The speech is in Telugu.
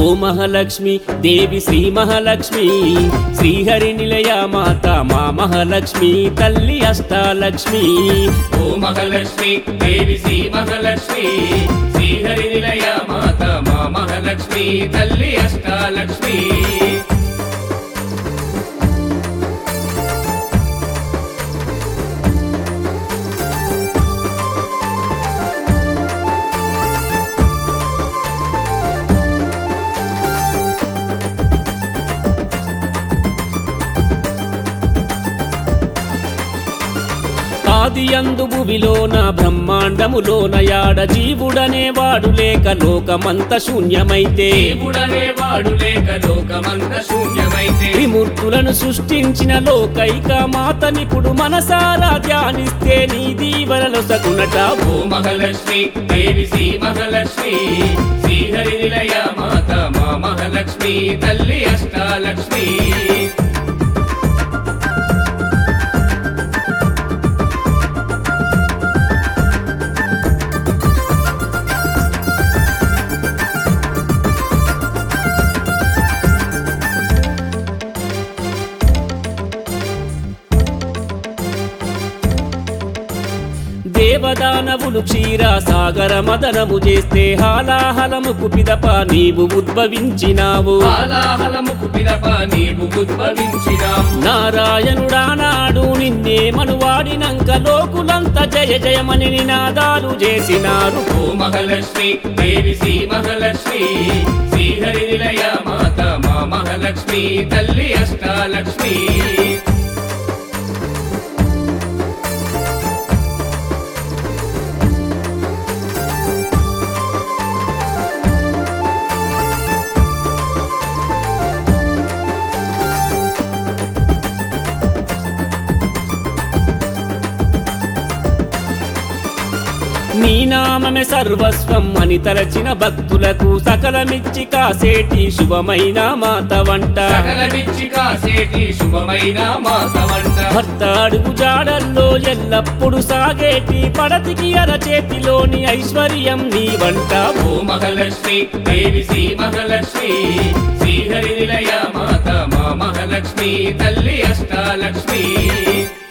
ఓ మహాలక్ష్మి దేవి శ్రీ మహాలక్ష్మి శ్రీహరి నిలయ మాత మా మహాలక్ష్మి తల్లి అష్టాలక్ష్మి ఓ మహాలక్ష్మి దేవి శ్రీ మహాలక్ష్మి శ్రీహరి నిలయ మాత మా మహాలక్ష్మి తల్లి అష్టాలక్ష్మి ఆది అందు భువిలోన బ్రహ్మాండములోన యాడ జీవుడనే వాడు లేక లోకమంత శూన్యమైతే దేవుడనే వాడు లేక లోకమంత శూన్యమైతే త్రిమూర్తులను సృష్టించిన లోకైక మాతనిప్పుడు మనసారా ధ్యానిస్తే నీ దీవెనలు సగునట ఓ మహాలక్ష్మి దేవి శ్రీ మహాలక్ష్మి శ్రీహరి నిలయ మాత మా మహాలక్ష్మి తల్లి అష్టాలక్ష్మి దేవదానవులు క్షీర సాగర మదనము చేస్తే హాలాహలముకు పిదప నీవు ఉద్భవించినావు ఆలాహలముకు పిదప నీవు ఉద్భవించినావు నారాయణుడానాడు నిన్నే మనువాడినంక లోకులంత జయ జయమని నినాదాలు చేసినారు ఓ మహాలక్ష్మి దేవి శ్రీ మహాలక్ష్మి శ్రీహరి నిలయ మాత మా మహాలక్ష్మి తల్లి అష్టాలక్ష్మి నీ నామమే సర్వస్వం అని తలచిన భక్తులకు సకలమిచ్చి కాసేటి శుభమైన మాత వంట సకలమిచ్చి కాసేటి శుభమైన మాత వంట భర్త అడుగు జాడల్లో ఎల్లప్పుడు సాగేటి పడతికి అరచేతిలోని ఐశ్వర్యం నీ వంట ఓ మహాలక్ష్మి దేవి శ్రీ మహాలక్ష్మి శ్రీహరి నిలయ మాత మా మహాలక్ష్మి తల్లి అష్టాలక్ష్మి